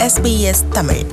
SBS Tamil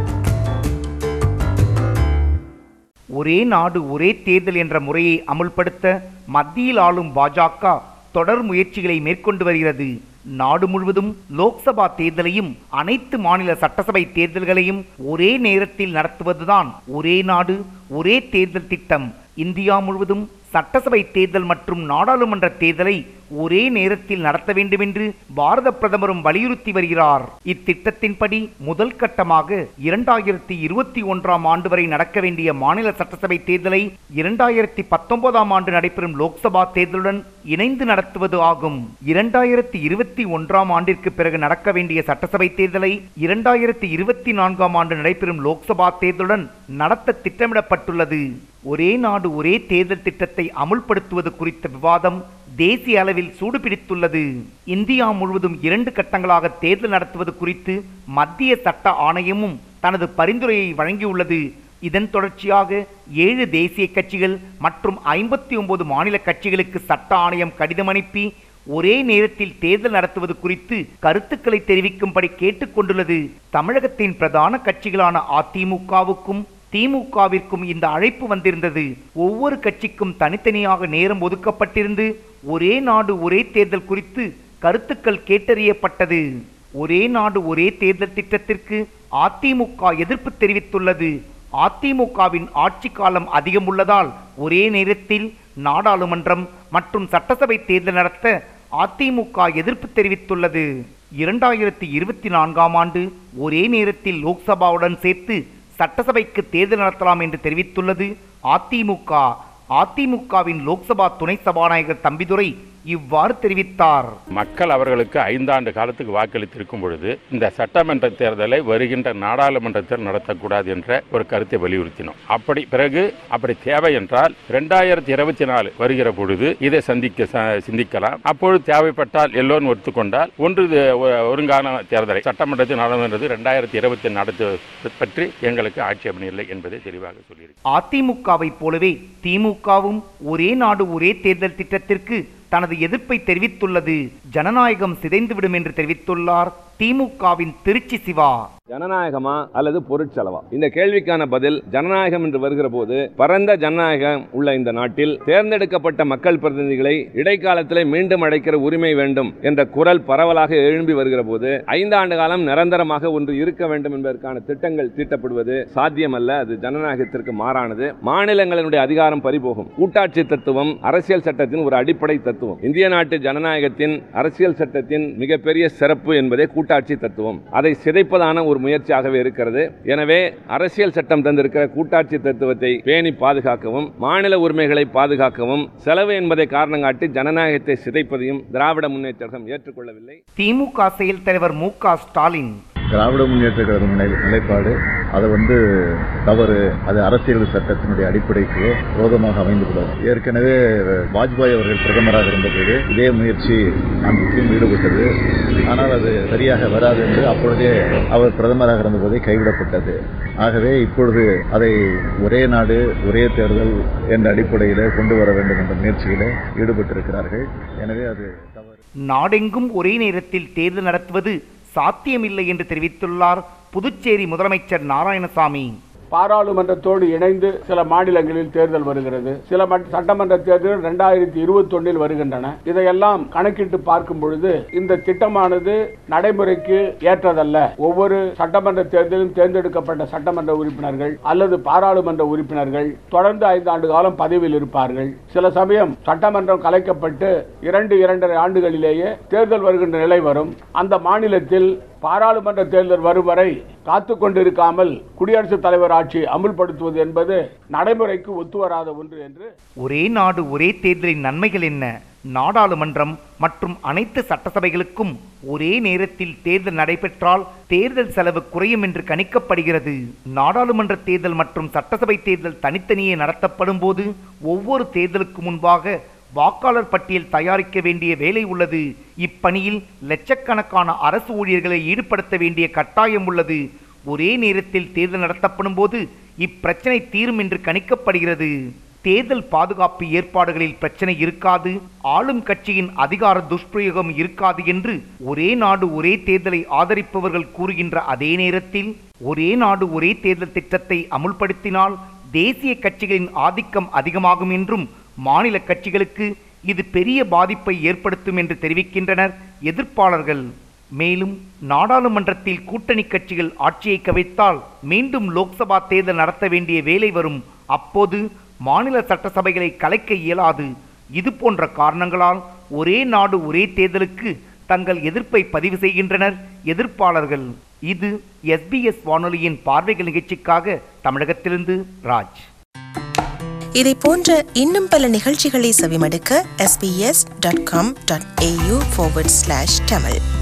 ஒரே நாடு ஒரே தேர்தல் என்ற முறையை அமுல்படுத்த மத்தியில் ஆளும் பாஜக தொடர் முயற்சிகளை மேற்கொண்டு வருகிறது நாடு முழுவதும் லோக்சபா தேர்தலையும் அனைத்து மாநில சட்டசபை தேர்தல்களையும் ஒரே நேரத்தில் நடத்துவதுதான் ஒரே நாடு ஒரே தேர்தல் திட்டம் இந்தியா முழுவதும் சட்டசபை தேர்தல் மற்றும் நாடாளுமன்ற தேர்தலை ஒரே நேரத்தில் நடத்த வேண்டும் என்று பாரத பிரதமரும் வலியுறுத்தி வருகிறார் இத்திட்டத்தின்படி முதல் கட்டமாக இரண்டாயிரத்தி இருபத்தி ஒன்றாம் ஆண்டு வரை நடக்க வேண்டிய மாநில சட்டசபை தேர்தலை இரண்டாயிரத்தி பத்தொன்பதாம் ஆண்டு நடைபெறும் லோக்சபா தேர்தலுடன் இணைந்து நடத்துவது ஆகும் இரண்டாயிரத்தி இருபத்தி ஒன்றாம் ஆண்டிற்கு பிறகு நடக்க வேண்டிய சட்டசபை தேர்தலை இரண்டாயிரத்தி இருபத்தி நான்காம் ஆண்டு நடைபெறும் லோக்சபா தேர்தலுடன் நடத்த திட்டமிடப்பட்டுள்ளது ஒரே நாடு ஒரே தேர்தல் திட்டத்தை அமுல்படுத்துவது குறித்த விவாதம் தேசிய அளவில் சூடுபிடித்துள்ளது இந்தியா முழுவதும் இரண்டு கட்டங்களாக தேர்தல் நடத்துவது குறித்து மத்திய சட்ட ஆணையமும் தனது பரிந்துரையை வழங்கியுள்ளது இதன் தொடர்ச்சியாக ஏழு தேசிய கட்சிகள் மற்றும் ஐம்பத்தி ஒன்பது மாநில கட்சிகளுக்கு சட்ட ஆணையம் கடிதம் அனுப்பி ஒரே நேரத்தில் தேர்தல் நடத்துவது குறித்து கருத்துக்களை தெரிவிக்கும்படி கேட்டுக்கொண்டுள்ளது தமிழகத்தின் பிரதான கட்சிகளான அதிமுகவுக்கும் திமுகவிற்கும் இந்த அழைப்பு வந்திருந்தது ஒவ்வொரு கட்சிக்கும் தனித்தனியாக நேரம் ஒதுக்கப்பட்டிருந்து ஒரே நாடு ஒரே தேர்தல் குறித்து கருத்துக்கள் கேட்டறியப்பட்டது ஒரே நாடு ஒரே தேர்தல் திட்டத்திற்கு அதிமுக எதிர்ப்பு தெரிவித்துள்ளது அதிமுகவின் ஆட்சி காலம் அதிகம் உள்ளதால் ஒரே நேரத்தில் நாடாளுமன்றம் மற்றும் சட்டசபை தேர்தல் நடத்த அதிமுக எதிர்ப்பு தெரிவித்துள்ளது இரண்டாயிரத்தி இருபத்தி நான்காம் ஆண்டு ஒரே நேரத்தில் லோக்சபாவுடன் சேர்த்து சட்டசபைக்கு தேர்தல் நடத்தலாம் என்று தெரிவித்துள்ளது அதிமுக அதிமுகவின் லோக்சபா துணை சபாநாயகர் தம்பிதுரை இவ்வாறு தெரிவித்தார் மக்கள் அவர்களுக்கு ஐந்தாண்டு காலத்துக்கு வாக்களித்திருக்கும் பொழுது இந்த சட்டமன்ற தேர்தலை வருகின்ற நாடாளுமன்ற தேர்தல் நடத்தக்கூடாது என்ற ஒரு கருத்தை வலியுறுத்தினோம் அப்படி பிறகு அப்படி தேவை என்றால் இரண்டாயிரத்தி இருபத்தி நாலு வருகிற பொழுது இதை சந்திக்க ச- சிந்திக்கலாம் அப்பொழுது தேவைப்பட்டால் எல்லோரும் ஒத்துக்கொண்டால் ஒன்று இது ஒ- ஒருங்கான தேர்தலை சட்டமன்றத்தில் நாடாளுமன்றது இரண்டாயிரத்தி இருபத்தி நடத்துவது பற்றி எங்களுக்கு ஆட்சேபனை இல்லை என்பதை தெளிவாக சொல்லியிருக்கிறேன் அதிமுகவை போலவே திமுகவும் ஒரே நாடு ஒரே தேர்தல் திட்டத்திற்கு தனது எதிர்ப்பை தெரிவித்துள்ளது ஜனநாயகம் சிதைந்துவிடும் என்று தெரிவித்துள்ளார் திமுகவின் திருச்சி சிவா ஜனநாயகமா அல்லது பொருட்செலவா இந்த கேள்விக்கான பதில் ஜனநாயகம் என்று வருகிற போது பரந்த ஜனநாயகம் உள்ள இந்த நாட்டில் தேர்ந்தெடுக்கப்பட்ட மக்கள் பிரதிநிதிகளை இடைக்காலத்திலே மீண்டும் அழைக்கிற உரிமை வேண்டும் என்ற குரல் பரவலாக எழும்பி வருகிற போது ஐந்தாண்டு காலம் நிரந்தரமாக ஒன்று இருக்க வேண்டும் என்பதற்கான திட்டங்கள் தீட்டப்படுவது சாத்தியமல்ல அது ஜனநாயகத்திற்கு மாறானது மாநிலங்களினுடைய அதிகாரம் பறிபோகும் கூட்டாட்சி தத்துவம் அரசியல் சட்டத்தின் ஒரு அடிப்படை தத்துவம் இந்திய நாட்டு ஜனநாயகத்தின் அரசியல் சட்டத்தின் மிகப்பெரிய சிறப்பு என்பதே கூட்டாட்சி தத்துவம் அதை சிதைப்பதான ஒரு முயற்சியாகவே இருக்கிறது எனவே அரசியல் சட்டம் தந்திருக்கிற கூட்டாட்சி தத்துவத்தை பேணி பாதுகாக்கவும் மாநில உரிமைகளை பாதுகாக்கவும் செலவு என்பதை காரணம் காட்டி ஜனநாயகத்தை சிதைப்பதையும் திராவிட முன்னேற்ற கழகம் ஏற்றுக்கொள்ளவில்லை திமுக செயல் தலைவர் மு க ஸ்டாலின் திராவிட முன்னேற்ற கழகம் நிலை- நிலைப்பாடு அது வந்து தவறு அது அரசியல் சட்டத்தினுடைய அடிப்படைக்கு விரோதமாக அமைந்துள்ளது ஏற்கனவே வாஜ்பாய் அவர்கள் பிரதமராக இருந்தபோது இதே முயற்சி அன்றைக்கும் ஈடுபட்டது ஆனால் அது சரியாக வராது என்று அப்பொழுதே அவர் பிரதமராக இருந்தபோதே கைவிடப்பட்டது ஆகவே இப்பொழுது அதை ஒரே நாடு ஒரே தேர்தல் என்ற அடிப்படையில் கொண்டு வர வேண்டும் என்ற முயற்சியில் ஈடுபட்டிருக்கிறார்கள் எனவே அது தவறு நாடெங்கும் ஒரே நேரத்தில் தேர்தல் நடத்துவது சாத்தியமில்லை என்று தெரிவித்துள்ளார் புதுச்சேரி முதலமைச்சர் நாராயணசாமி பாராளுமன்றத்தோடு இணைந்து சில மாநிலங்களில் தேர்தல் வருகிறது சில மட்- சட்டமன்ற தேர்தல் ரெண்டாயிரத்தி இருபத்தி ஒன்னில் வருகின்றன இதையெல்லாம் கணக்கிட்டு பார்க்கும் பொழுது இந்த திட்டமானது நடைமுறைக்கு ஏற்றதல்ல ஒவ்வொரு சட்டமன்ற தேர்தலிலும் தேர்ந்தெடுக்கப்பட்ட சட்டமன்ற உறுப்பினர்கள் அல்லது பாராளுமன்ற உறுப்பினர்கள் தொடர்ந்து ஐந்து ஆண்டு காலம் பதவியில் இருப்பார்கள் சில சமயம் சட்டமன்றம் கலைக்கப்பட்டு இரண்டு இரண்டரை ஆண்டுகளிலேயே தேர்தல் வருகின்ற நிலை வரும் அந்த மாநிலத்தில் பாராளுமன்ற தேர்தல் வரும் வரை காத்து கொண்டிருக்காமல் குடியரசுத் தலைவர் ஆட்சி அமுல்படுத்துவது என்பது நடைமுறைக்கு ஒத்துவராத ஒன்று என்று ஒரே நாடு ஒரே தேர்தலின் நன்மைகள் என்ன நாடாளுமன்றம் மற்றும் அனைத்து சட்டசபைகளுக்கும் ஒரே நேரத்தில் தேர்தல் நடைபெற்றால் தேர்தல் செலவு குறையும் என்று கணிக்கப்படுகிறது நாடாளுமன்ற தேர்தல் மற்றும் சட்டசபை தேர்தல் தனித்தனியே நடத்தப்படும் போது ஒவ்வொரு தேர்தலுக்கு முன்பாக வாக்காளர் பட்டியல் தயாரிக்க வேண்டிய வேலை உள்ளது இப்பணியில் லட்சக்கணக்கான அரசு ஊழியர்களை ஈடுபடுத்த வேண்டிய கட்டாயம் உள்ளது ஒரே நேரத்தில் தேர்தல் நடத்தப்படும் போது இப்பிரச்சனை தீரும் என்று கணிக்கப்படுகிறது தேர்தல் பாதுகாப்பு ஏற்பாடுகளில் பிரச்சனை இருக்காது ஆளும் கட்சியின் அதிகார துஷ்பிரயோகம் இருக்காது என்று ஒரே நாடு ஒரே தேர்தலை ஆதரிப்பவர்கள் கூறுகின்ற அதே நேரத்தில் ஒரே நாடு ஒரே தேர்தல் திட்டத்தை அமுல்படுத்தினால் தேசிய கட்சிகளின் ஆதிக்கம் அதிகமாகும் என்றும் மாநில கட்சிகளுக்கு இது பெரிய பாதிப்பை ஏற்படுத்தும் என்று தெரிவிக்கின்றனர் எதிர்ப்பாளர்கள் மேலும் நாடாளுமன்றத்தில் கூட்டணி கட்சிகள் ஆட்சியை கவிழ்த்தால் மீண்டும் லோக்சபா தேர்தல் நடத்த வேண்டிய வேலை வரும் அப்போது மாநில சட்டசபைகளை கலைக்க இயலாது இது போன்ற காரணங்களால் ஒரே நாடு ஒரே தேர்தலுக்கு தங்கள் எதிர்ப்பை பதிவு செய்கின்றனர் எதிர்ப்பாளர்கள் இது எஸ்பிஎஸ் வானொலியின் பார்வைகள் நிகழ்ச்சிக்காக தமிழகத்திலிருந்து ராஜ் இதை போன்ற இன்னும் பல நிகழ்ச்சிகளை செவிமடுக்க sbs.com.au forward slash tamil